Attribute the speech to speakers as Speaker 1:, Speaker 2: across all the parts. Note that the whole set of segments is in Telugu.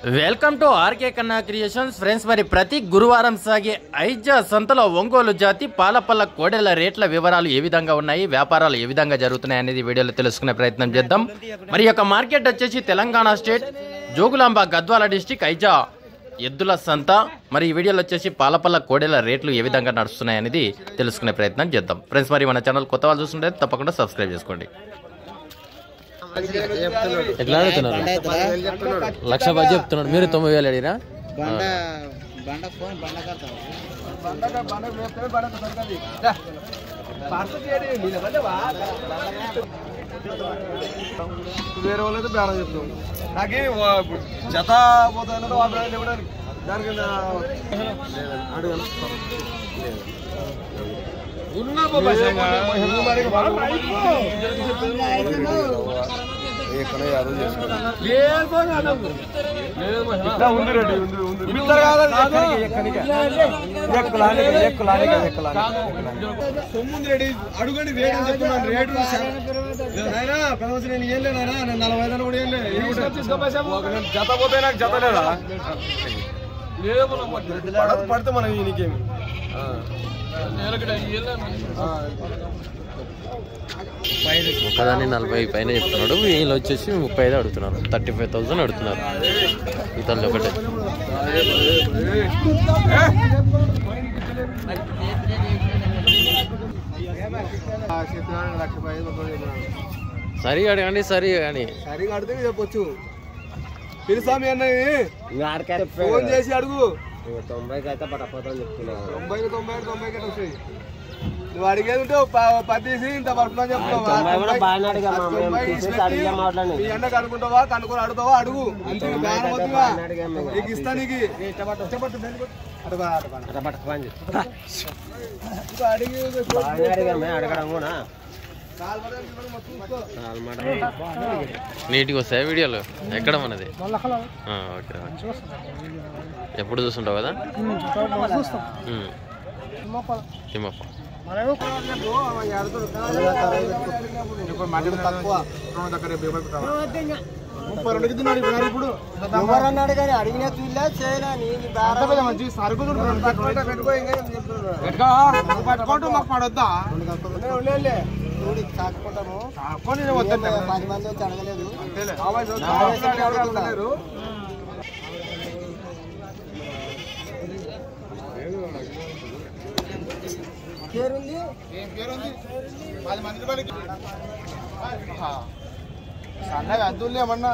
Speaker 1: Welcome to RK Kanna creations friends మరి ప్రతి గురువారం సాగే ఐజా సంతలో ఒంగోలు జాతి పాలపల్ల కోడెల రేట్ల వివరాలు ఏ విధంగా ఉన్నాయి వ్యాపారాలు ఏ విధంగా జరుగుతున్నాయి అనేది వీడియోలో తెలుసుకునే ప్రయత్నం చేద్దాం మరి ఈ యొక్క మార్కెట్ వచ్చేసి తెలంగాణ స్టేట్ జోగులాంబ గద్వాల డిస్టిక్ ఐజా ఎద్దుల సంత మరి ఈ వీడియోలో వచ్చేసి పాలపల్ల కోడెల రేట్లు ఏ విధంగా నడుస్తున్నాయి అనేది తెలుసుకునే ప్రయత్నం చేద్దాం ఫ్రెండ్స్ మరి మన ఛానల్ కొత్త వాళ్ళు చూస్తుంటే తప్పకుండా సబ్స్క్రైబ్ చేసుకోండి ఎట్లా అడుగుతున్నారు లక్ష పది చెప్తున్నాడు మీరు తొమ్మిది వేలు అడిగిరా
Speaker 2: బండ బండ ఫోన్ బండ కడతావు
Speaker 3: వేరే వాళ్ళైతే బేరం చెప్తాం నాకు జత పోతాయి వాళ్ళు ఇవ్వడానికి దానికి అడగను సొమ్ముంది రెడీ అడుగండి రేటు అని చెప్తున్నాను రేటు నాయనా పెదవసి నేను ఏం లేనా నేను నలభై ఐదు కూడా ఏం లేదు ఒక నేను జత పోతే నాకు జత లేదా పడదు పడితే మనం నీకేమి
Speaker 1: ఒకదాన్ని నలభై పైన చెప్తున్నాడు వీళ్ళు వచ్చేసి ముప్పై ఐదు అడుగుతున్నారు థర్టీ ఫైవ్ థౌసండ్ అడుగుతున్నారు ఇతరులు ఒకటే
Speaker 3: లక్ష ఐదు
Speaker 1: సరి అడగండి సరి కానీ
Speaker 3: సరిగా అడిగితే చెప్పొచ్చు తెలుసా మీ అన్నయ్య ఫోన్ చేసి అడుగు
Speaker 2: తొంభైకి అయితే పడపోతాను చెప్తున్నా
Speaker 3: తొంభై తొంభై తొంభైకి వస్తాయి నువ్వు అడిగేది ఉంటే పద్దీసి ఇంత పడుతున్నా చెప్తావా
Speaker 2: తొంభై కూడా
Speaker 3: తొంభై-
Speaker 2: బాగానే అడిగామా?
Speaker 3: ఆ
Speaker 2: మేము
Speaker 3: తొంభై
Speaker 2: తీసేసి
Speaker 3: ఇచ్చిపెట్టి
Speaker 2: అడిగాం మాట్లాడి.
Speaker 3: మీ అన్న కనుక్కుంటావా కనుక్కొని అడుగుతావా అడుగు అంతే బేరం వద్దుగా
Speaker 2: బాగానే అడిగాము ఇక.
Speaker 3: నీకు ఇస్తా నీకు అడుగు అడుగు
Speaker 2: అట్లా పట్టుకోండి
Speaker 3: ఇంకా అడిగి
Speaker 2: బాగానే అడిగామే అడగడం కూడా
Speaker 3: కాలు పడేది చూడు, మొత్తం చూసుకో.
Speaker 1: నీట్గా వస్తాయి వీడియోలు ఎక్కడ మనది ఆ, ఓకే ఓకే. ఎప్పుడు చూస్తుంటావు కదా ఉమ్. తిమ్మప్ప
Speaker 3: ముప్పై రెండుకి తిన్నాడు ఇప్పుడు ఇప్పుడు
Speaker 2: ఎవరన్నాడు కానీ అడిగినా చూడలే చేయలే నీకు
Speaker 3: అంత మంచి సరుకు చూడు, రెండు పట్టుకుంటే పెట్టుకో, ఇంకా ఏం చెప్తున్నాడు? పట్టుకుంటూ మాకు పడొద్దా ఉండేలే.
Speaker 2: కాకపోతాము
Speaker 3: కొని నేను వద్దంటే.
Speaker 2: పది మంది వచ్చి అడగలేదు
Speaker 3: అంతేలే. ఆవాజ్ వద్దు. ఆవాజ్ ఎవరు అడగలేరు.
Speaker 2: పేరుంది
Speaker 3: ఏం పేరుంది? పది మంది పడికి. ఆహా. సన్నగా అద్దులే ఏమన్నా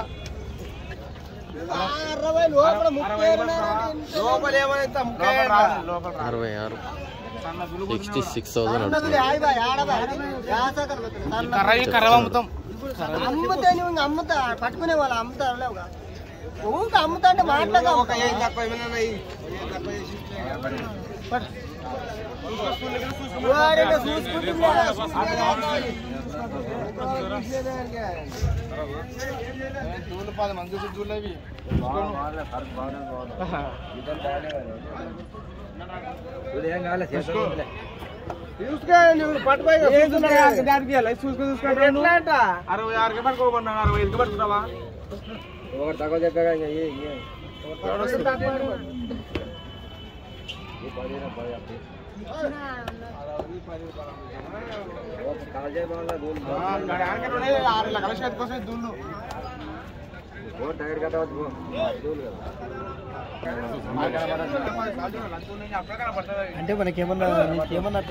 Speaker 2: అరవై లోపల ముప్పై
Speaker 3: లోపల ఏమైనా లోపల
Speaker 1: అరవై ఆరు సిక్స్టీ సిక్స్ థౌసండ్ అడుగుతున్నారు
Speaker 2: అమ్ముతా నువ్వు ఇంక అమ్ముతా పట్టుకునే వాళ్ళు అమ్ముతా లేవుగా ఊరికి అమ్ముతా అంటే మాట్లాడగా
Speaker 3: ఒక ఏం తక్కువ ఏమైనా అయ్యి. ఏం తక్కువ చేసి. చూడు పది మంది చూడలే ఇవి. చూసుకో నువ్వు పట్టుకోయి అరవై ఆరుకి పట్టుకోమన్నా అరవై ఐదుకి పట్టుకున్నావా
Speaker 2: తక్కువ చెప్పగా
Speaker 3: ఆరు లక్షల చేతికి వస్తాయి దూళ్ళు
Speaker 2: అంటే మనకేమన్నా నీకేమన్నా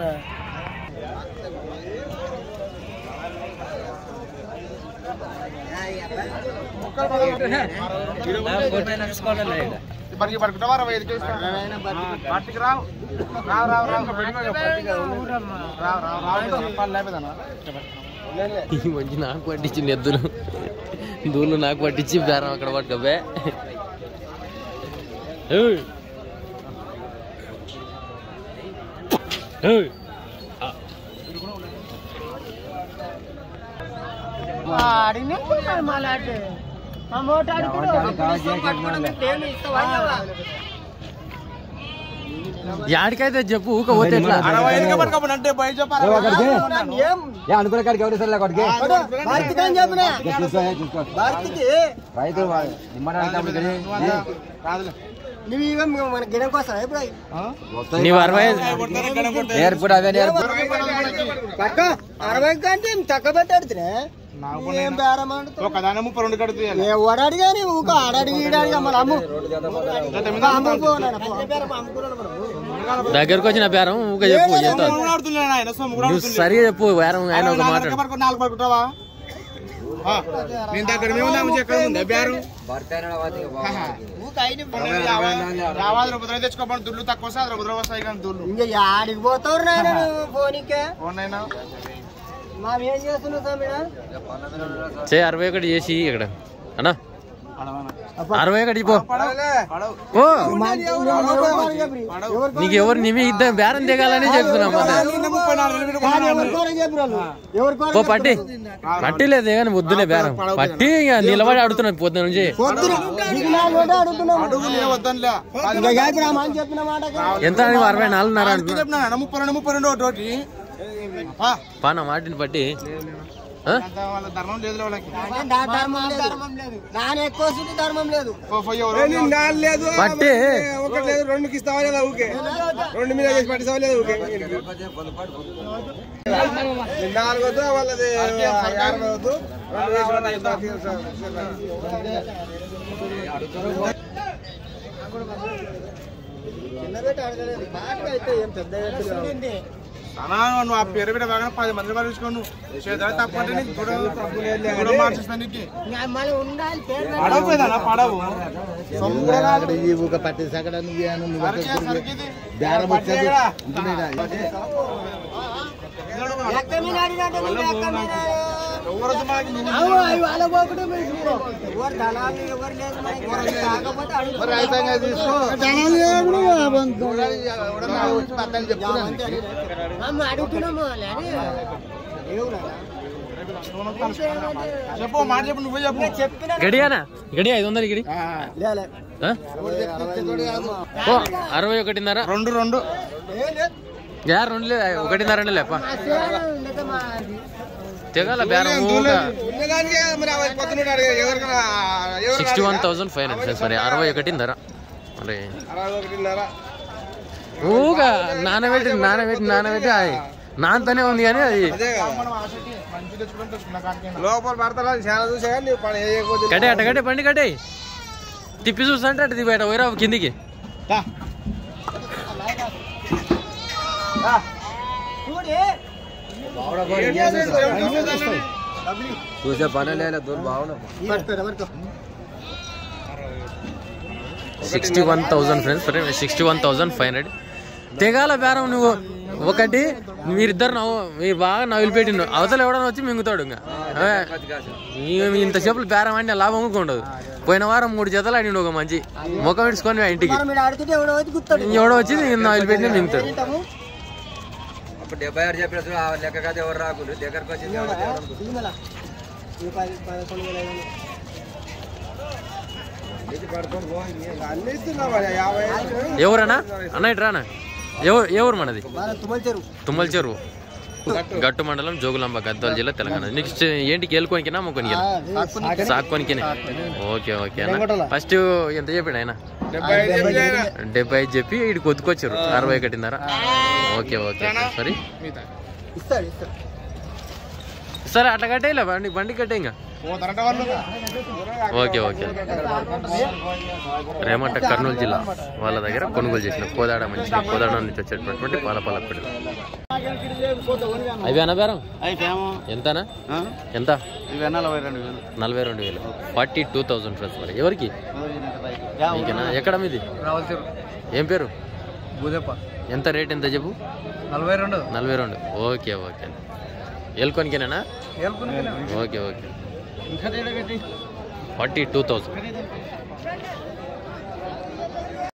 Speaker 3: మనకి పట్టుకుంటావా అరవై ఐదుకి పట్టుకు రావు రావు రావు రావు రావు రావు రావు పని లేపేదన్నా
Speaker 1: ఈ మంచి నాకు పట్టించింది ఎద్దులు దూళ్ళు నాకు పట్టించి బేరం అక్కడ పట్టుకోబే ఏయ్. ఏయ్.
Speaker 2: అడిగిన మళ్ళీ మా మోట అడుగుతాడు
Speaker 1: యాడికైతే చెప్పు ఊక పోతే ఎట్లా
Speaker 3: అరవై ఐదుకే పట్టుకోమని అంటే బయట చెప్పాలి
Speaker 2: ఏం
Speaker 4: ఏ అనుకునే కాడికి ఎవరు సరే కొడుకు
Speaker 2: కొడు, భారతికి అని చెప్పిన
Speaker 4: చూసుకో ఏ, చూసుకో
Speaker 2: భారతికి
Speaker 4: రైతు నిమ్మడానికి
Speaker 2: నువ్వు ఇవే మన గిడం కోసం ఎప్పుడు అవి?
Speaker 1: నీవు అరవై ఐదు
Speaker 4: ఎయిర్పోర్ట్ అవే ఎయిర్పోర్ట్
Speaker 2: పక్క అరవై కంటే తక్కువ పెట్టాడుతున్నా ఏం బేరం ఆడుతావు?
Speaker 3: ఒక దాని ముప్పై రెండు కడుతుంది
Speaker 2: ఏ ఓడాడు కానీ ఊక ఆడాడి ఈడాడిగా మన అమ్ము అమ్ముకోనాడు
Speaker 1: దగ్గరకు వచ్చిన బేరం ఊక చెప్పు ఎంత
Speaker 3: ఆడుతున్నాను ఆయన సొమ్ము
Speaker 1: నువ్వు సరిగా చెప్పు బేరం ఆయన ఒక మాట
Speaker 3: నాలుగు పడుకుంటావా నేను దగ్గర మేము దాము ఎక్కడ ఉంది బేరు యాభై రూపాయలు తెచ్చుకోమని దుడ్లు తక్కువ వస్తాయి అది రూపాయలు వస్తాయి కానీ దుడ్లు
Speaker 2: ఇంకా ఆడికి పోతావు నాయన నువ్వు ఫోన్కే
Speaker 3: ఉన్నాయినా
Speaker 2: మనం ఏం చేస్తున్నావు సమీర
Speaker 1: చే అరవై ఒకటి చేసి ఇక్కడ అన్నా అరవై ఒకటి పో పో నీకు ఎవరు నీ మీద ఇద్దరు బేరం దిగాలని చెప్తున్నాం అదే.
Speaker 3: ముప్పై నాలుగు వేలు పెట్టుకున్నాను.
Speaker 1: పో పట్టి పట్టి లేదు కానీ వద్దులే బేరం పట్టి ఇక నిలబడి ఆడుతున్నాం పొద్దున నుంచి
Speaker 3: అడుగు నేను వద్దనులే.
Speaker 2: చెప్పిన మాట
Speaker 1: ఎంత అని అరవై నాలుగున్నర
Speaker 3: అందుకే
Speaker 1: అంటున్నా
Speaker 3: చెప్పినా అన్న, ముప్పై రెండు ముప్పై రెండు ఒకటి ఒకటి ఆ,
Speaker 1: పాన మాటిని పట్టి ఆ?
Speaker 3: అంత వాళ్ళ ధర్మం లేదు వాళ్ళకి
Speaker 2: ధర్మం లేదు దాని ఎక్కువ వస్తుంది ధర్మం లేదు
Speaker 3: ఓ, పోయి ఎవరో లేదు
Speaker 1: పట్టి
Speaker 3: ఒకటి లేదు రెండుకి ఇస్తావా లేదా ఊకే రెండు మీద చేసి పట్టిస్తావా లేదా ఊకే నాలుగు వద్దు వాళ్ళది యాభై వద్దు రెండు వేసి
Speaker 2: చిన్న పెట్టి అడగలేదు బాగా అయితే ఏం పెద్ద ఎత్తులు కావు.
Speaker 3: అన్నా నువ్వు ఆ పేరు మీద బాగా పది మంది పలుచుకో నువ్వు చేద్దాం తప్పంటే నీకు కూడా కూడా మార్చేస్తా నీకు
Speaker 2: ఇంకా మళ్ళీ ఉండాలి పేరు
Speaker 3: పడవపోయిందన్నా పడవు సొమ్ము కూడా రాదు.
Speaker 4: పట్టి సగడ నువ్వు
Speaker 3: సరికే, సరికి ఇది.
Speaker 4: బేరం
Speaker 3: పట్టే
Speaker 4: వచ్చేది.
Speaker 3: కదా.
Speaker 2: ఎక్క మీద అడిగినట్టు నువ్వు ఎక్క మీద
Speaker 3: ఎవరొద్దు మనకి నిన్ను
Speaker 2: అవు, అవి వాళ్ళ పోకుండా మీరు ఎవరు దళాలు ఎవరు లేదు మనకి. కాకపోతే అడుగుతున్నారు. అమ్మ, అడుగుతున్నాము వాళ్ళని. ఎవరన్నా?
Speaker 3: చెప్పు మాట చెప్పు నువ్వే చెప్పు
Speaker 2: చెప్పిన
Speaker 1: గడియానా గడి ఐదు వందలు గడి
Speaker 2: లేలే.
Speaker 1: ఆ? ఓ అరవై ఒకటిన్నర
Speaker 3: రెండు రెండు
Speaker 2: ఏం లేదు.
Speaker 1: యా రెండు లే ఒకటిన్నర అంటే లేప
Speaker 2: మా సేన ఉండదు మా అది.
Speaker 1: తెగాల బేరం
Speaker 3: ఉన్నదానికే మరి అవి పొద్దున్న అడిగే ఎవరికైనా ఎవరు
Speaker 1: sixty one thousand five hundred friends మరి అరవై ఒకటిన్నర మరి
Speaker 3: అరవై ఒకటిన్నర
Speaker 1: ఊగా నానబెట్టి నానబెట్టి నానబెట్టి అది నాంతనే ఉంది కానీ అది
Speaker 3: లోపల పడతా చాలా చూసా కానీ నీవు పని వేయకపోతే
Speaker 1: కట్టే అట్ట కట్టే పండి కట్టే తిప్పి చూస్తుంటే అటు బయట పోయిరా కిందికి
Speaker 2: చూడు
Speaker 4: చూసే పని లేదు దూరం బాగున్నా
Speaker 2: పట్టుకో, పట్టుకో.
Speaker 1: Sixty one thousand friends sixty one thousand five hundred తెగాల బేరం నువ్వు ఒకటి మీరిద్దరు నవ్వు మీరు బాగా నవ్వులు పెట్టిండు అవతల ఎవడన్నా వచ్చి మింగుతాడు ఇంకా అవే, ఈ- ఇంత చెప్పులు బేరం అంటే లాభం కూడా ఉండదు పోయిన వారం మూడు జతలు ఆడిండు ఒక మంచి ముఖం ఇడుచుకొని ఆ ఇంటికి
Speaker 2: మనం ఈడ ఆడుతుంటే ఎవడో వచ్చి గుర్తాడు
Speaker 1: ఎవడో వచ్చి నవ్వులు పెట్టి మింగుతాడు
Speaker 2: తింటాము.
Speaker 4: అప్పుడు డెబ్బై ఆరు చెప్పిన చూడు, ఆ లెక్క కాదు ఎవరు రాకుండా దగ్గరకు వచ్చింది ఎవరు తేవడం.
Speaker 2: ఇదిగోలా. ఇది పది పదకొండు వేల ఐదు వందలు.
Speaker 3: అన్ని ఇస్తున్నావు మరి, యాభై
Speaker 1: ఎవరన్నా అన్న ఇటు రానా ఎవరు ఎవరు మనది
Speaker 2: మన తుమ్మల చెరువు
Speaker 1: తుమ్మల చెరువు గట్టు మండలం జోగులాంబ గద్వాల జిల్లా తెలంగాణ నెక్స్ట్ ఏంటి గేలుకోనికినా అమ్ముకోనికి సాక్కోనికి ఓకే ఓకే అన్న ఫస్ట్ ఎంత చెప్పాడు ఆయన
Speaker 3: డెబ్బై ఐదు చెప్పి ఆయన.
Speaker 1: డెబ్బై ఐదు చెప్పి ఇటు కొద్దుకొచ్చారు అరవై ఒకటిన్నర ఓకే ఓకే సరే
Speaker 3: మిగతా.
Speaker 2: ఇస్తాడు ఇస్తాడు
Speaker 1: సరే అట్లా కట్టేలా బండి బండి కట్టే ఇంకా
Speaker 3: పోతారంట వాళ్ళు
Speaker 1: ఓకే ఓకే రేమంట కర్నూలు జిల్లా వాళ్ళ దగ్గర కొనుగోలు చేసిన కోదాడ మంచి కోదాడ నుంచి వచ్చేటటువంటి పాలపాలప్పటి అవి అన్న బేరం ఎంతనా ఎంత
Speaker 3: నలభై రెండు వేలు
Speaker 1: నలభై రెండు వేలు ఫార్టీ టూ థౌజండ్ ఫ్రెండ్స్ మరి ఎవరికి మీకేనా ఎక్కడ మీది ఏం పేరు
Speaker 3: భూదేప
Speaker 1: ఎంత రేట్ ఎంత చెప్పు
Speaker 3: నలభై రెండు
Speaker 1: నలభై రెండు ఓకే ఓకే ఎల్కొనికేనా okay okay forty two thousand